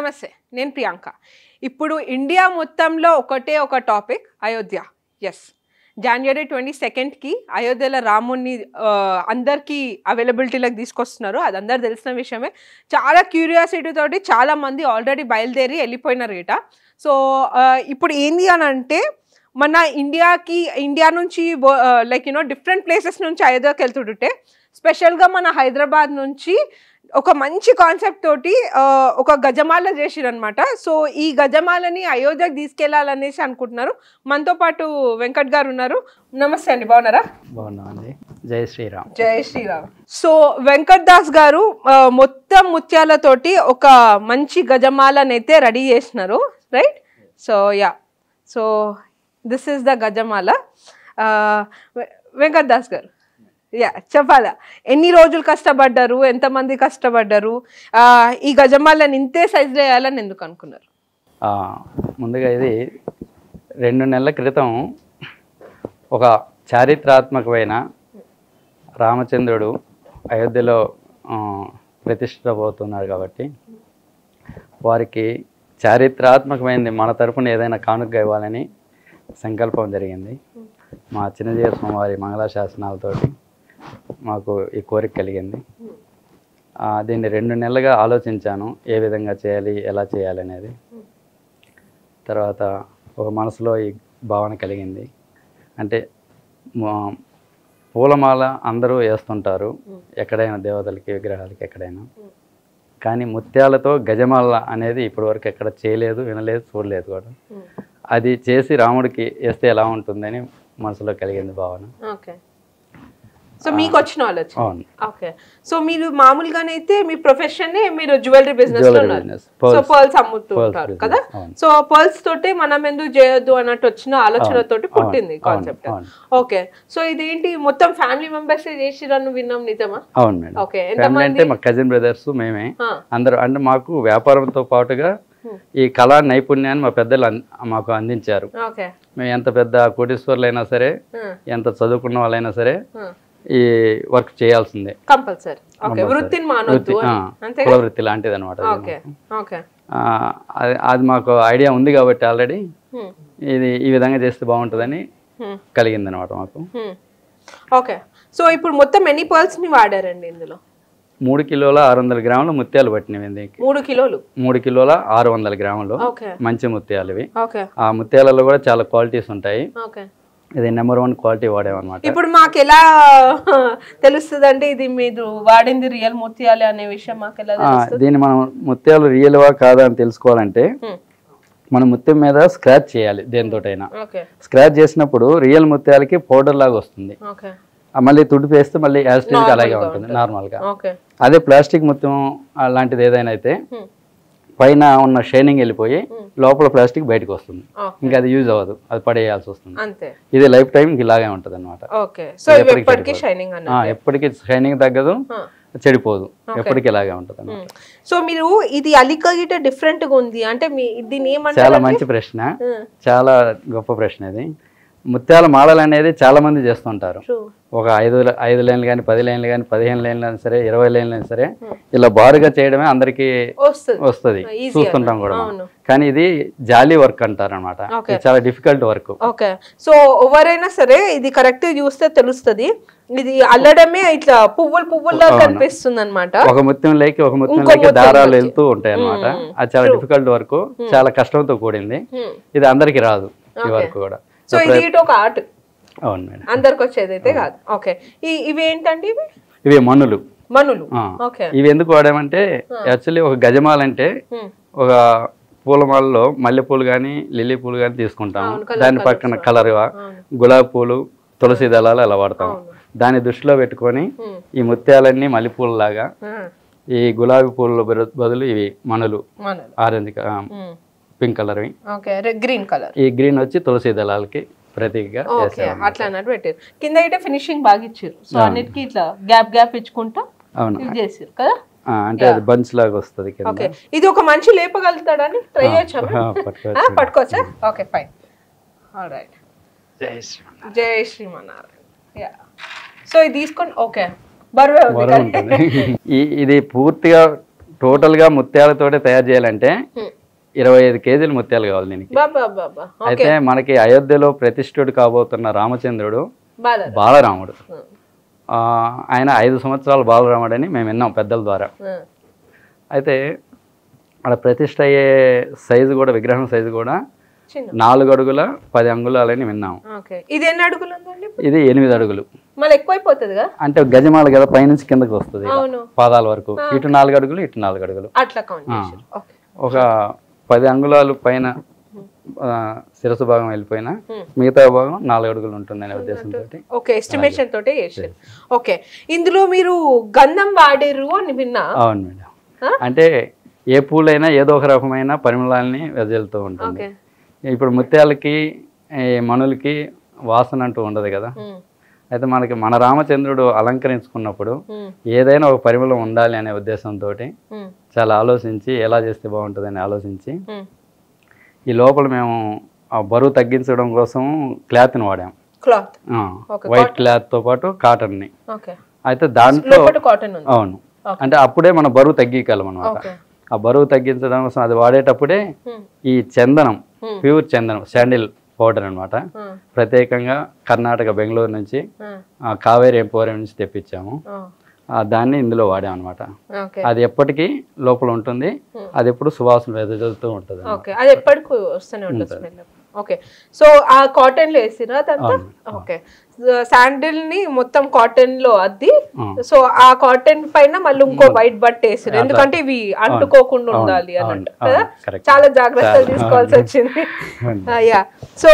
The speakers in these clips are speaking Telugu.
నమస్తే నేను ప్రియాంక ఇప్పుడు ఇండియా మొత్తంలో ఒకటే ఒక టాపిక్ అయోధ్య ఎస్ జనవరి ట్వంటీ సెకండ్కి అయోధ్యలో రాముణ్ణి ఆ, అందరికీ అవైలబిలిటీలోకి తీసుకొస్తున్నారు అది అందరు తెలిసిన విషయమే చాలా క్యూరియాసిటీ తోటి చాలా మంది ఆల్రెడీ బయలుదేరి వెళ్ళిపోయినారు ఇట సో ఆ, ఇప్పుడు ఏంది అని అంటే మన ఇండియాకి ఇండియా నుంచి లైక్ యూనో డిఫరెంట్ ప్లేసెస్ నుంచి అయోధ్యకి వెళ్తుంటే స్పెషల్గా మన హైదరాబాద్ నుంచి ఒక మంచి కాన్సెప్ట్ తోటి ఆ, ఒక గజమాల చేసిరనమాట సో ఈ గజమాలని అయోధ్యకి తీసుకెళ్లాలనేసి అనుకుంటున్నారు మనతో పాటు వెంకట్ గారు ఉన్నారు నమస్తే అండి బాగున్నారా బాగున్నామండి జై శ్రీరామ్ జై శ్రీరామ్ సో వెంకట్ దాస్ గారు ఆ, మొత్తం ముత్యాలతోటి ఒక మంచి గజమాలని అయితే రెడీ చేసినారు right so ya so this is the gajamala ఆ, వె- వెంకట్ దాస్ గారు యా చెప్పాలా ఎన్ని రోజులు కష్టపడ్డారు ఎంతమంది కష్టపడ్డారు ఆ, ఈ గజమాలని ఇంతే సైజులో వేయాలని ఎందుకు అనుకున్నారు ఆ, ముందుగా ఇది రెండు నెలల క్రితం ఒక చారిత్రాత్మకమైన రామచంద్రుడు అయోధ్యలో ఆ, ప్రతిష్ఠితబోతున్నారు కాబట్టి వారికి చారిత్రాత్మకమైనది మన తరపున ఏదైనా కానుక ఇవ్వాలని సంకల్పం జరిగింది మా చిన్నజీవ స్వామివారి మంగళ శాసనాలతోటి మాకు ఈ కోరిక కలిగింది ఆ, దీన్ని రెండు నెలలుగా ఆలోచించాను ఏ విధంగా చేయాలి ఎలా చేయాలి అనేది తర్వాత ఒక మనసులో ఈ భావన కలిగింది అంటే మా- పూలమాల అందరూ వేస్తుంటారు ఎక్కడైనా దేవతలకి విగ్రహాలకి ఎక్కడైనా కానీ ముత్యాలతో గజమాల అనేది ఇప్పటివరకు ఎక్కడ చేయలేదు వినలేదు చూడలేదు కూడా అది చేసి రాముడికి వేస్తే ఎలా ఉంటుందని మనసులో కలిగింది భావన ఓకే సో మీకు వచ్చిన ఆలోచన అవును ఓకే సో మీరు మామూలుగానైతే మీ ప్రొఫెషన్ మీరు జ్యువెలరీ బిజినెస్ లో Jewelry ఉన్నారు business. So Pearls. పర్ల్స్ అమ్ముతుంటారు business, కదా అవును. సో పర్ల్స్ తోటి మనం ఎందుకు చేయొద్దు అన్నట్టు వచ్చిన ఆలోచనతోటి అవును, పుట్టింది అవును, కాన్సెప్ట్ అవును. ఓకే సో ఇదేంటి మొత్తం ఫ్యామిలీ మెంబర్స్ చేసిరని విన్నాం నిజమా అవును మేడం ఓకే ఫ్యామిలీ అంటే మా కజిన్ బ్రదర్స్ మేమే ఆ, అందరూ అంటే మాకు వ్యాపారంతో పాటుగా Hmm. ఈ కళా నైపుణ్యాన్ని మా పెద్దలు అన్- మాకు అందించారు ఓకే మేము ఎంత పెద్ద కోటీశ్వర్లైనా సరే ఆ, ఎంత చదువుకున్న వాళ్ళైనా సరే ఆ. ఈ వర్క్ చేయాల్సిందే కంపల్సరీ ఓకే వృత్తిని మానొద్దు ఆ, అంతే కుల వృత్తి లాంటిది అనమాట ఓకే ఓకే అది మాకు ఐడియా ఉంది కాబట్టి ఆల్రెడీ హ్మ్, ఇది ఈ విధంగా చేస్తే బాగుంటుందని హ్మ్, కలిగింది అనమాట మాకు హ్మ్. ఓకే సో ఇప్పుడు మొత్తం ఎన్ని పర్ల్స్ ని వాడారండి ఇందులో మూడు కిలోల ఆరు వందల గ్రాములు ముత్యాలు పట్టినవి దీనికి మూడు కిలోలు మూడు కిలోల ఆరు వందల గ్రాములు ఓకే మంచి ముత్యాలు ఇవి ఓకే ఆ ముత్యాలలో కూడా చాలా క్వాలిటీస్ ఉంటాయి ఓకే ఇది నెంబర్ వన్ క్వాలిటీ వాడేమన్నమాట ఇప్పుడు మాకు ఎలా తెలుస్తుంది అంటే ఇది మీరు వాడింది రియల్ ముత్యాలే అనే విషయం మాకు ఎలా ఆ, తెలుస్తుంది దీన్ని మనం ముత్యాలు రియల్వా కాదా అని తెలుసుకోవాలంటే హ్మ్. మనం ముత్యం మీద స్క్రాచ్ చేయాలి దేనితోటైనా ఓకే స్క్రాచ్ చేసినప్పుడు రియల్ ముత్యాలకి పౌడర్ లాగా వస్తుంది ఓకే ఆ మళ్ళీ తుడిపేస్తే మళ్ళీ యాసిడ్ అలాగే ఉంటుంది నార్మల్గా ఓకే అదే ప్లాస్టిక్ ముత్యం అలాంటిది ఏదైనా అయితే హ్మ్. పైన ఉన్న షైనింగ్ వెళ్ళిపోయి లోపల ప్లాస్టిక్ బయటకు వస్తుంది ఓకే ఇంకా అది యూజ్ అవ్వదు అది పడేయాల్సి వస్తుంది అంతే ఇది లైఫ్ టైం ఇలాగే ఉంటుంది అనమాట ఓకే సో ఇవి ఎప్పటికీ షైనింగ్ అన్న ఎప్పటికీ షైనింగ్ తగ్గదు ఆ. చెడిపోదు ఎప్పటికీ ఇలాగే ఉంటుంది అన్నమాట సో మీరు ఇది అలిక గిట డిఫరెంట్ గా ఉంది అంటే మీ దీన్ని ఏమంటారు చాలా మంచి ప్రశ్న హ్మ్. చాలా గొప్ప ప్రశ్న ఇది ముత్యాల మాలలు అనేది చాలా మంది చేస్తుంటారు True. ఒక ఐదు ఐదు లైన్లు కానీ పది లైన్లు కానీ పదిహేను లైన్లు అయినా సరే ఇరవై లైన్లు అయినా సరే ఇలా బారుగా చేయడమే అందరికీ వస్తుంది వస్తుంది Easy చూస్తుంటాం కూడా మనం. అవును. కానీ ఇది జాలీ వర్క్ అంటారు అనమాట Okay. చాలా డిఫికల్ట్ వర్క్ ఓకే సో ఎవరైనా సరే ఇది కరెక్ట్ చూస్తే తెలుస్తుంది ఇది అల్లడమే ఇట్లా పువ్వులు పువ్వుల్లా కనిపిస్తుంది అనమాట ఒక ముత్యం లేకి ఒక ముత్యం ఇంకో లేకి ముత్యం దారాలు లేకి. వెళ్తూ ఉంటాయి అనమాట అది చాలా డిఫికల్ట్ వర్క్ చాలా కష్టంతో కూడింది ఇది అందరికి రాదు ఈ వర్క్ కూడా సో ఇది ఇటు ఒక ఆర్ట్ అవును మేడం అందరికి వచ్చేది అయితే కాదు ఓకే ఈ ఇవి ఏంటండి ఇవి ఇవి మనులు మనులు ఆ. ఓకే ఇవి ఎందుకు వాడామంటే యాక్చువల్లీ ఒక గజమాల అంటే Hmm. ఒక పూలమాలలో మల్లెపూలు కానీ లిల్లీ పూలు కానీ తీసుకుంటాము అవును, colour దాని పక్కన కలర్గా గులాబీ పూలు తులసి దళాలు అలా వాడతాం దాన్ని దృష్టిలో పెట్టుకొని Hmm. ఈ ముత్యాలన్నీ మల్లెపూలలాగా ఆ, ఈ గులాబీ పూల బదులు- బదులు ఇవి మనులు మనులు ఆరెంజ్ పింక్ కలర్వి ఓకే గ్రీన్ కలర్ ఈ గ్రీన్ వచ్చి తులసి దళాలకి ప్రతీకగా ఓకే అట్లా అన్నట్టు పెట్టారు కింద అయితే ఫినిషింగ్ బాగా ఇచ్చారు సో అన్నిటికీ ఇట్లా గ్యాప్ గ్యాప్ ఇచ్చుకుంటా అవును ఇది చేసారు కదా ఆ, అంటే అది బంచ్ లాగా వస్తుంది కింద ఓకే ఇది ఒక మనిషి లేపగలుగుతాడని ట్రై చేయొచ్చా ఆ, పట్టుకోవచ్చు. పట్టుకోవచ్చా okay fine all right Jai Shriram. జై శ్రీమన్నారాయణ యా సో ఇది తీసుకొని ఓకే బరువే ఉంది వరం కదా? ఉంటుంది ఈ ఇది పూర్తిగా టోటల్గా ముత్యాలతోటే తయారు చేయాలంటే Hmm. ఇరవై ఐదు కేజీలు ముత్యాలు కావాలి దీనికి బాబా బాబా అయితే మనకి అయోధ్యలో ప్రతిష్ఠుడు కాబోతున్న రామచంద్రుడు బాగా బాలరాముడు ఆ, ఆయన ఐదు సంవత్సరాల బాలరాముడు అని మేము విన్నాం పెద్దల ద్వారా అయితే అక్కడ ప్రతిష్ఠ అయ్యే సైజు కూడా విగ్రహం సైజు కూడా చిన్న నాలుగు అడుగుల పది అంగుళాలని విన్నాం ఓకే ఇది ఎన్ని అడుగులు ఉందండి ఇది ఎనిమిది అడుగులు మళ్ళీ ఎక్కువైపోతుందిగా అంటే గజమాల కదా పైనుంచి కిందకి వస్తుంది ఇలా. అవును పాదాల వరకు ఇటు నాలుగు అడుగులు ఇటు నాలుగు అడుగులు అట్లా కౌంట్ చేసారు ఓకే ఒక పది అంగుళాలు పైన ఆ, శిరస్సు భాగం వెళ్ళిపోయినా Hmm. మిగతా భాగం నాలుగు అడుగులు ఉంటుందనే ఉద్దేశంతో ఓకే ఎస్టిమేషన్ తోటే చేసారు ఓకే ఇందులో మీరు గంధం వాడిర్రు అని విన్నా అవును మేడం ఆ? అంటే ఏ పూలైనా ఏదో ఒక రకమైన పరిమళాలని వెదజల్లుతూ ఉంటుంది ఓకే ఇప్పుడు ముత్యాలకి ఈ మణులకి వాసన అంటూ ఉండదు కదా ఉమ్, అయితే మనకి మన రామచంద్రుడు అలంకరించుకున్నప్పుడు ఉమ్, ఏదైనా ఒక పరిమళం ఉండాలి అనే ఉద్దేశంతో ఉమ్, చాలా ఆలోచించి ఎలా చేస్తే బాగుంటుందని ఆలోచించి ఉమ్. ఈ లోపల మేము ఆ బరువు తగ్గించడం కోసం క్లాత్ని వాడాం క్లాత్ ఆ, Okay, వైట్ క్లాత్తో పాటు కాటన్ని ఓకే అయితే దాంట్లో లోపల కాటన్ ఉంది అవును Okay. అంటే అప్పుడే మన బరువు తగ్గిగలం అనమాట ఓకే ఆ బరువు తగ్గించడం కోసం అది వాడేటప్పుడే ఉమ్, ఈ చందనం Hmm. ప్యూర్ చందనం శాండిల్ పౌడర్ అన్నమాట ఉమ్, ప్రత్యేకంగా కర్ణాటక బెంగళూరు నుంచి ఉమ్, ఆ, కావేరి ఎంపోరియం నుంచి తెప్పించాము ఆ, ఆ, దాన్ని ఇందులో వాడాం అనమాట ఓకే అది ఎప్పటికీ లోపల ఉంటుంది Hmm. అది ఎప్పుడు సువాసన వెదజల్లుతూ ఉంటుంది ఓకే అది ఎప్పటికి వస్తూనే ఉంటుంది స్మెల్ ఓకే సో ఆ కాటన్ లో వేసిరా అదంతా అవును. ఓకే శాండిల్ ని మొత్తం కాటన్ లో అద్ది ఆ. సో ఆ కాటన్ పైన మళ్ళీ ఇంకో వైట్ బట్ట వేసిరు ఎందుకంటే ఇవి అంటుకోకుండా అవును, ఉండాలి అవును, అన్నట్టు అవును, కదా correct. చాలా జాగ్రత్తలు చాలా, తీసుకోవాల్సి వచ్చింది అవును. యా సో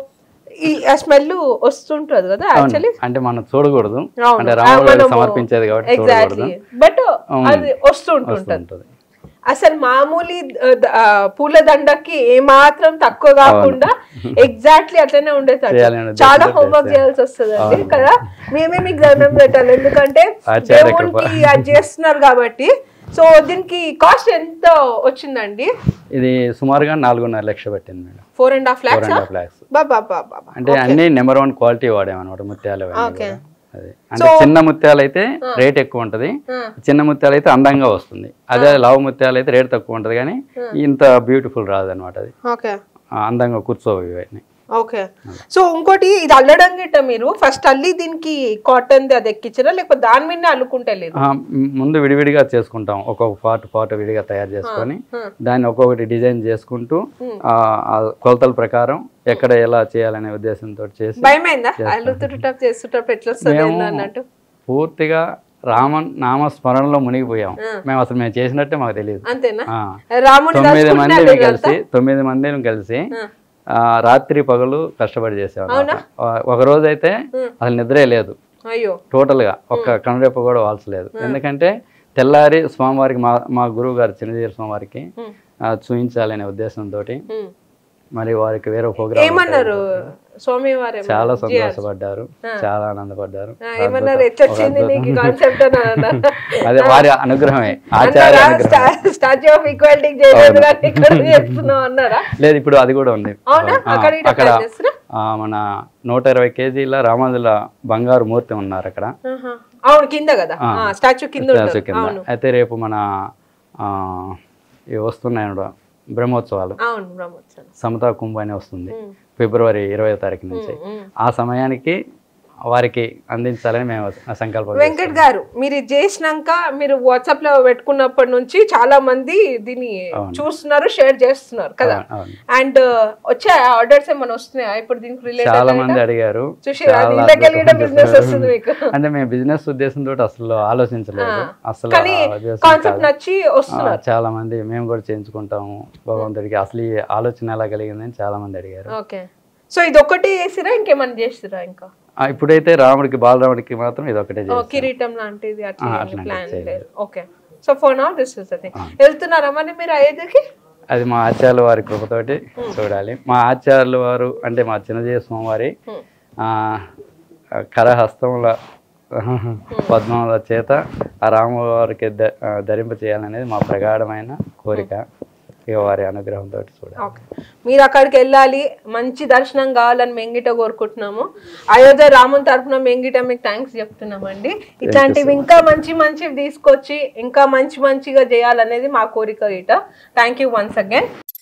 ఈ ఆ స్మెల్ వస్తుంటది కదా యాక్చువల్లీ అంటే మనం చూడకూడదు అవును. అంటే ఆ, రాముడు గారికి మనము- సమర్పించేది కాబట్టి ఎగ్జాక్ట్లీ చూడకూడదు బట్ అవును. అది వస్తుంటుంటది వస్తూ ఉంటుంది అసలు మామూలు ఆ, ద- ఆ, పూల దండకి ఏమాత్రం తక్కువ కాకుండా ఎగ్జాక్ట్లీ అట్లనే ఉండేది చేయాలని చాలా ఉద్దేశంతో హోంవర్క్ చేస్తే. చేయాల్సి వస్తుంది అండి అవును. కదా మేమే మీకు దండం పెట్టాలి ఎందుకంటే ఆచార్య కృప. దేవునికి అది చేస్తున్నారు కాబట్టి సో దీనికి కాస్ట్ ఎంత వచ్చిందండి ఇది సుమారుగా నాలుగున్నర లక్ష పట్టింది madam four and half four lakhs and half lakhs బాబా బాబా అంటే అన్ని నెంబర్ వన్ క్వాలిటీ వాడామన్నమాట ముత్యాలు అవన్నీ Okay. కూడా. అది అంటే చిన్న ముత్యాలు అయితే రేట్ ఎక్కువ ఉంటది చిన్న ముత్యాలు అయితే అందంగా వస్తుంది అదే లావు ముత్యాలు అయితే రేట్ తక్కువ ఉంటది కానీ ఇంత బ్యూటిఫుల్ రాదు అనమాట అది ఓకే ఆ, అందంగా కూర్చోవు ఇవన్నీ ఓకే సో ఇంకోటి ఇది అల్లడం గిట్ట మీరు ఫస్ట్ అల్లి దీనికి కాటన్ అది ఎక్కించారా లేకపోతే దాని మీద అల్లుకుంటే లేదు ఆ, మ్, ముందు విడివిడిగా చేసుకుంటాం ఒక్కొక్క పార్ట్ పార్ట్ విడిగా తయారు చేసుకొని దాన్ని ఒక్కొక్కటి డిజైన్ చేసుకుంటూ ఆ ఆ కొలతల ప్రకారం ఎక్కడ ఎలా చేయాలనే ఉద్దేశంతో చేసి భయమైందా అల్లుతుంటప్పుడు చేస్తుంటప్పుడు ఎట్లా వస్తుంది మేము ఏందో అన్నట్టు పూర్తిగా రామ నామ స్మరణలో మునిగిపోయాం మేము అసలు మేము చేసినట్టే మాకు తెలియదు అంతేనా ఆ. రాముని తొమ్మిది దాచుకుంటున్నా మంది లేదా కలిసి తొమ్మిది మందిని కలిసి ఆ. ఆ, రాత్రి పగలు కష్టపడి చేసేవాళ్ళం ఒక రోజు అయితే అసలు నిద్రే లేదు అయ్యో టోటల్ గా ఒక్క కనురెప్ప కూడా వాల్చలేదు ఎందుకంటే తెల్లారి స్వామివారికి మా మా గురువు గారు చిన్నజీర స్వామివారికి ఉమ్. ఆ, చూపించాలనే ఉద్దేశంతో ఉమ్. మరి వారికి వేరే ప్రోగ్రామ్ ఏమన్నారు స్వామి వారు చాలా సంతోషపడ్డారు చాలా ఆనందపడ్డారు ఏమన్నారు ఎట్లా వచ్చింది నీకు కాన్సెప్ట్ అని అన్నారు అదే వారి అనుగ్రహమే ఆచార్య అనుగ్రహం స్టాచ్యూ ఆఫ్ ఈక్వాలిటీ చేయలేదు కానీ ఇక్కడ చేస్తున్నావు అన్నారా లేదు ఇప్పుడు అది కూడా ఉంది అవునా ఆ, అక్కడ ఇటు అక్కడ plan చేస్తున్నా? ఆ, మన నూట ఇరవై కేజీల రామాదుల బంగారు మూర్తి ఉన్నారు అక్కడ ఆహా. అవును కింద కదా స్టాచ్యూ కింద స్టాచ్యూ ఉంటుంది కింద అవును అయితే రేపు మన ఆ, ఇవి వస్తున్నాయి అన్నమాట, బ్రహ్మోత్సవాలు అవును బ్రహ్మోత్సవం సమతా కుంభ అని వస్తుంది ఉమ్. ఫిబ్రవరి ఇరవై తారీఖు నుంచి ఉమ్. ఆ సమయానికి వారికి అందించాలని మేము సంకల్పం వెంకట్ గారు మీరు ఇది చేసినాక మీరు వాట్సాప్ లో పెట్టుకున్నప్పటి నుంచి చాలా మంది దీన్ని చూస్తున్నారు షేర్ చేస్తున్నారు కదా చేస్తాం. అవును. అండ్ వచ్చే ఆర్డర్స్ ఏమైనా వస్తున్నాయా ఇప్పుడు దీనికి రిలేటెడ్ చాలా మంది అడిగారు చూసి చాలా ఇళ్ళకెళ్ళి బిజినెస్ వస్తుంది మీకు అంటే మేము బిజినెస్ ఉద్దేశంతో అసలు ఆలోచించలేదు అసలు కానీ ఆ ఉద్దేశం కాన్సెప్ట్ నచ్చి ఆ, వస్తున్నారు చాలా మంది మేము కూడా చేయించుకుంటాము భగవంతుడికి అసలు ఈ ఆలోచన ఎలా కలిగిందని చాలా మంది అడిగారు ఓకే సో ఇది ఒకటి చేసిరా ఇంకేమైనా చేసిరా ఇంకా ఆ, ఇప్పుడైతే రాముడికి బాలరాముడికి మాత్రం ఇది ఒకటే ఓ, చేస్తాం. కిరీటం లాంటిది అట్లా ఆ, ఏమీ అట్లాంటిది ప్లాన్ చేయలేదు. లేదు okay so for now this is thing వెళ్తున్నారా మరి మీరు అయోధ్యకి అది మా ఆచార్యుల వారి కృపతోటి చూడాలి మా ఆచార్యుల వారు అంటే మా చిన్నజీవ స్వామివారి Hmm. ఆ, కరహస్తముల పద్మముల చేత ఆ రామువారికి ద- ఆ, ధరింప చేయాలనేది మా ప్రగాఢమైన కోరిక ఇక వారి అనుగ్రహంతో చూడాలి ఓకే మీరు అక్కడికి వెళ్ళాలి మంచి దర్శనం కావాలని మెంగిట కోరుకుంటున్నాము అయోధ్య రాముని తరఫున మెంగిట మీకు థ్యాంక్స్ చెప్తున్నామండి ఇట్లాంటివి ఇంకా మంచి మంచివి తీసుకొచ్చి ఇంకా మంచి మంచిగా చేయాలనేది మా కోరిక ఇట థ్యాంక్ యూ వన్స్ అగైన్